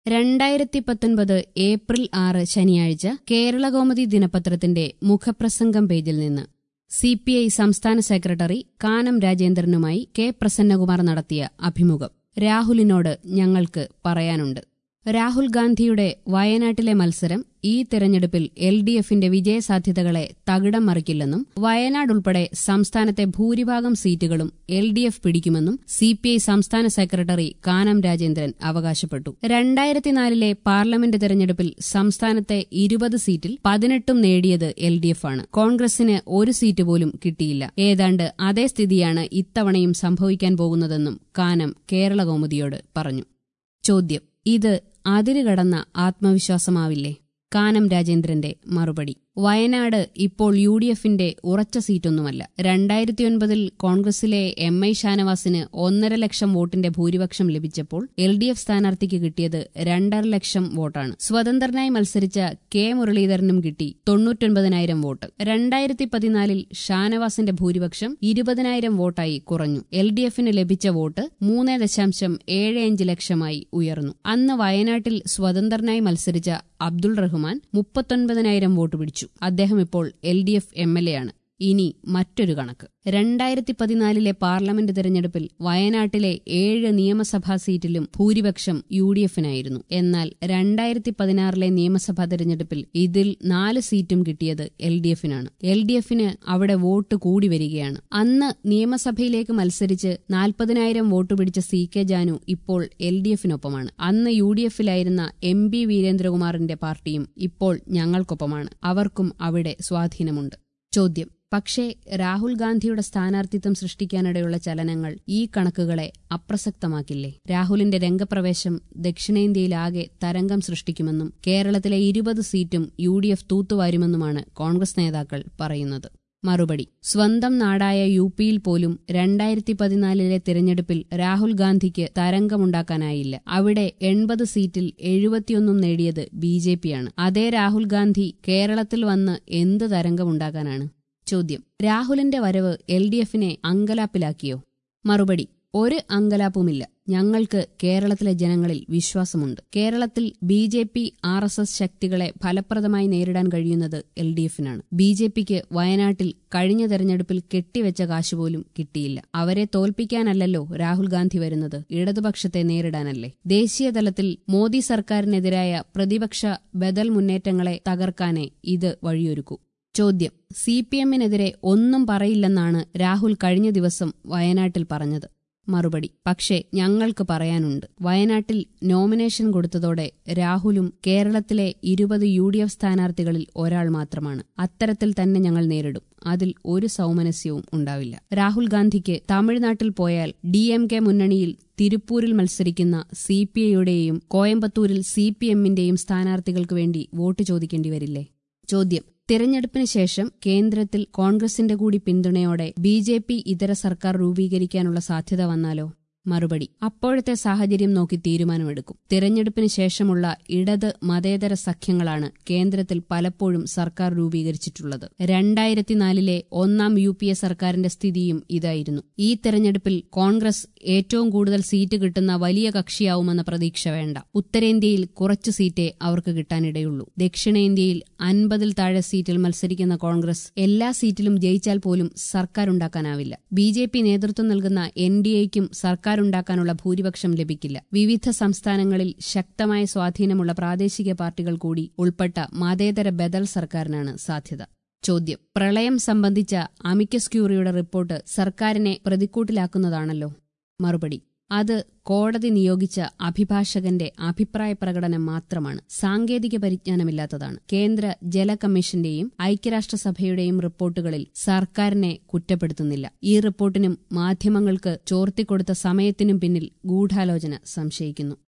രണ്ടായിരത്തി പത്തൊൻപത് ഏപ്രിൽ ആറ് ശനിയാഴ്ച കേരളകൗമുദി ദിനപത്രത്തിന്റെ മുഖപ്രസംഗം പേജിൽ നിന്ന് സി പി ഐ സംസ്ഥാന സെക്രട്ടറി കാനം രാജേന്ദ്രനുമായി കെ പ്രസന്നകുമാർ നടത്തിയ അഭിമുഖം രാഹുലിനോട് ഞങ്ങൾക്ക് പറയാനുണ്ട് രാഹുൽ ഗാന്ധിയുടെ വയനാട്ടിലെ മത്സരം ഈ തെരഞ്ഞെടുപ്പിൽ എൽ ഡി എഫിന്റെ വിജയസാധ്യതകളെ തകിടം മറിക്കില്ലെന്നും വയനാട് ഉൾപ്പെടെ സംസ്ഥാനത്തെ ഭൂരിഭാഗം സീറ്റുകളും എൽ ഡി എഫ് പിടിക്കുമെന്നും സി പി ഐ സംസ്ഥാന സെക്രട്ടറി കാനം രാജേന്ദ്രൻ അവകാശപ്പെട്ടു രണ്ടായിരത്തിനാലിലെ പാർലമെന്റ് തെരഞ്ഞെടുപ്പിൽ സംസ്ഥാനത്തെ ഇരുപത് സീറ്റിൽ പതിനെട്ടും നേടിയത് എൽ ഡി എഫ് ആണ് കോൺഗ്രസിന് ഒരു സീറ്റ് പോലും കിട്ടിയില്ല ഏതാണ്ട് അതേ സ്ഥിതിയാണ് ഇത്തവണയും സംഭവിക്കാൻ പോകുന്നതെന്നും കാനം കേരള കൗമുദിയോട് പറഞ്ഞു ചോദ്യം ഇത് അതിരുകടന്ന ആത്മവിശ്വാസമാവില്ലേ കാനം രാജേന്ദ്രന്റെ മറുപടി വയനാട് ഇപ്പോൾ യു ഡി എഫിന്റെ ഉറച്ച സീറ്റൊന്നുമല്ല രണ്ടായിരത്തിയൊൻപതിൽ കോൺഗ്രസിലെ എം ഐ ഷാനവാസിന് ഒന്നര ലക്ഷം വോട്ടിന്റെ ഭൂരിപക്ഷം ലഭിച്ചപ്പോൾ എൽ ഡി എഫ് സ്ഥാനാർത്ഥിക്ക് കിട്ടിയത് രണ്ടര ലക്ഷം വോട്ടാണ് സ്വതന്ത്രനായി മത്സരിച്ച കെ മുരളീധരനും കിട്ടി തൊണ്ണൂറ്റൊൻപതിനായിരം വോട്ട് രണ്ടായിരത്തി പതിനാലിൽ ഷാനവാസിന്റെ ഭൂരിപക്ഷം ഇരുപതിനായിരം വോട്ടായി കുറഞ്ഞു എൽ ഡി എഫിന് ലഭിച്ച വോട്ട് മൂന്ന് ദശാംശം ഏഴ് അഞ്ച് ലക്ഷമായി ഉയർന്നു അന്ന് വയനാട്ടിൽ സ്വതന്ത്രനായി മത്സരിച്ച അബ്ദുൾ റഹ്മാൻ മുപ്പത്തൊൻപതിനായിരം വോട്ട് പിടിച്ചു അദ്ദേഹം ഇപ്പോൾ L D F M L A ആണ് ഇനി മറ്റൊരു കണക്ക് രണ്ടായിരത്തി പതിനാലിലെ പാർലമെന്റ് തെരഞ്ഞെടുപ്പിൽ വയനാട്ടിലെ ഏഴ് നിയമസഭാ സീറ്റിലും ഭൂരിപക്ഷം യു ഡി എഫിനായിരുന്നു എന്നാൽ രണ്ടായിരത്തി പതിനാറിലെ നിയമസഭാ തെരഞ്ഞെടുപ്പിൽ ഇതിൽ നാല് സീറ്റും കിട്ടിയത് എൽ ഡി എഫിനാണ് എൽ ഡി എഫിന് അവിടെ വോട്ട് കൂടി വരികയാണ് അന്ന് നിയമസഭയിലേക്ക് മത്സരിച്ച് നാൽപ്പതിനായിരം വോട്ട് പിടിച്ച സി കെ ജാനു ഇപ്പോൾ എൽ ഡി എഫിനൊപ്പമാണ് അന്ന് യു ഡി എഫിലായിരുന്ന എം പി വീരേന്ദ്രകുമാറിന്റെ പാർട്ടിയും ഇപ്പോൾ ഞങ്ങൾക്കൊപ്പമാണ് അവർക്കും അവിടെ സ്വാധീനമുണ്ട് ചോദ്യം പക്ഷേ രാഹുൽ ഗാന്ധിയുടെ സ്ഥാനാർത്ഥിത്വം സൃഷ്ടിക്കാനിടയുള്ള ചലനങ്ങൾ ഈ കണക്കുകളെ അപ്രസക്തമാക്കില്ലേ രാഹുലിന്റെ രംഗപ്രവേശം ദക്ഷിണേന്ത്യയിലാകെ തരംഗം സൃഷ്ടിക്കുമെന്നും കേരളത്തിലെ ഇരുപത് സീറ്റും യു ഡി എഫ് തൂത്തുവാരുമെന്നുമാണ് കോൺഗ്രസ് നേതാക്കൾ പറയുന്നത് മറുപടി സ്വന്തം നാടായ യു പിയിൽ പോലും രണ്ടായിരത്തി പതിനാലിലെ തിരഞ്ഞെടുപ്പിൽ രാഹുൽ ഗാന്ധിക്ക് തരംഗമുണ്ടാക്കാനായില്ല അവിടെ എൺപത് സീറ്റിൽ എഴുപത്തിയൊന്നും നേടിയത് ബി ജെ പിയാണ് അതേ രാഹുൽ ഗാന്ധി കേരളത്തിൽ വന്ന് എന്ത് തരംഗമുണ്ടാക്കാനാണ് ചോദ്യം രാഹുലിന്റെ വരവ് എൽ ഡി എഫിനെ അങ്കലാപ്പിലാക്കിയോ മറുപടി ഒരു അങ്കലാപ്പുമില്ല ഞങ്ങൾക്ക് കേരളത്തിലെ ജനങ്ങളിൽ വിശ്വാസമുണ്ട് കേരളത്തിൽ B J P R S S ശക്തികളെ ഫലപ്രദമായി നേരിടാൻ കഴിയുന്നത് എൽ ഡി എഫിനാണ് ബി ജെ പിക്ക് വയനാട്ടിൽ കഴിഞ്ഞ തെരഞ്ഞെടുപ്പിൽ കെട്ടിവെച്ച കാശുപോലും കിട്ടിയില്ല അവരെ തോൽപ്പിക്കാനല്ലല്ലോ രാഹുൽ ഗാന്ധി വരുന്നത് ഇടതുപക്ഷത്തെ നേരിടാനല്ലേ ദേശീയതലത്തിൽ മോദി സർക്കാരിനെതിരായ പ്രതിപക്ഷ ബദൽ മുന്നേറ്റങ്ങളെ തകർക്കാനേ ഇത് വഴിയൊരുക്കൂ ചോദ്യം സി പി എമ്മിനെതിരെ ഒന്നും പറയില്ലെന്നാണ് രാഹുൽ കഴിഞ്ഞ ദിവസം വയനാട്ടിൽ പറഞ്ഞത് മറുപടി പക്ഷേ ഞങ്ങൾക്ക് പറയാനുണ്ട് വയനാട്ടിൽ നോമിനേഷൻ കൊടുത്തതോടെ രാഹുലും കേരളത്തിലെ ഇരുപത് യു ഡി എഫ് സ്ഥാനാർത്ഥികളിൽ ഒരാൾ മാത്രമാണ് അത്തരത്തിൽ തന്നെ ഞങ്ങൾ നേരിടും അതിൽ ഒരു സൗമനസ്യവും ഉണ്ടാവില്ല രാഹുൽ ഗാന്ധിക്ക് തമിഴ്നാട്ടിൽ പോയാൽ ഡി എം കെ മുന്നണിയിൽ തിരുപ്പൂരിൽ മത്സരിക്കുന്ന സി പി ഐയുടെയും കോയമ്പത്തൂരിൽ സി പി എമ്മിന്റെയും സ്ഥാനാർത്ഥികൾക്ക് വേണ്ടി വോട്ട് ചോദിക്കേണ്ടി വരില്ലേ ചോദ്യം തിരഞ്ഞെടുപ്പിന് ശേഷം കേന്ദ്രത്തിൽ കോൺഗ്രസിന്റെ കൂടി പിന്തുണയോടെ ബി ജെ പി ഇതര സർക്കാർ രൂപീകരിക്കാനുള്ള സാധ്യത വന്നാലോ മറുപടി അപ്പോഴത്തെ സാഹചര്യം നോക്കി തീരുമാനമെടുക്കും തിരഞ്ഞെടുപ്പിന് ശേഷമുള്ള ഇടത് മതേതര സഖ്യങ്ങളാണ് കേന്ദ്രത്തിൽ പലപ്പോഴും സർക്കാർ രൂപീകരിച്ചിട്ടുള്ളത് രണ്ടായിരത്തിനാലിലെ ഒന്നാം യു പി എ സർക്കാരിന്റെ സ്ഥിതിയും ഇതായിരുന്നു ഈ തെരഞ്ഞെടുപ്പിൽ കോൺഗ്രസ് ഏറ്റവും കൂടുതൽ സീറ്റ് കിട്ടുന്ന വലിയ കക്ഷിയാവുമെന്ന പ്രതീക്ഷ വേണ്ട ഉത്തരേന്ത്യയിൽ കുറച്ചു സീറ്റേ അവർക്ക് കിട്ടാനിടയുള്ളൂ ദക്ഷിണേന്ത്യയിൽ അൻപതിൽ താഴെ സീറ്റിൽ മത്സരിക്കുന്ന കോൺഗ്രസ് എല്ലാ സീറ്റിലും ജയിച്ചാൽ പോലും സർക്കാരുണ്ടാക്കാനാവില്ല ബി ജെ പി നേതൃത്വം നൽകുന്ന എൻ ഡി എക്കും സർക്കാരുണ്ടാക്കാനുള്ള ഭൂരിപക്ഷം ലഭിക്കില്ല വിവിധ സംസ്ഥാനങ്ങളിൽ ശക്തമായ സ്വാധീനമുള്ള പ്രാദേശിക പാർട്ടികൾ കൂടി ഉൾപ്പെട്ട മതേതര ബദൽ സർക്കാരിനാണ് സാധ്യത ചോദ്യം പ്രളയം സംബന്ധിച്ച അമിക്കസ് ക്യൂറിയുടെ റിപ്പോർട്ട് സർക്കാരിനെ പ്രതിക്കൂട്ടിലാക്കുന്നതാണല്ലോ മറുപടി അത് കോടതി നിയോഗിച്ച അഭിഭാഷകന്റെ അഭിപ്രായ പ്രകടനം മാത്രമാണ് സാങ്കേതിക പരിജ്ഞാനമില്ലാത്തതാണ് കേന്ദ്ര ജല കമ്മീഷന്റെയും ഐക്യരാഷ്ട്രസഭയുടെയും റിപ്പോർട്ടുകളിൽ സർക്കാരിനെ കുറ്റപ്പെടുത്തുന്നില്ല ഈ റിപ്പോർട്ടിനും മാധ്യമങ്ങൾക്ക് ചോർത്തിക്കൊടുത്ത സമയത്തിനും പിന്നിൽ ഗൂഢാലോചന സംശയിക്കുന്നു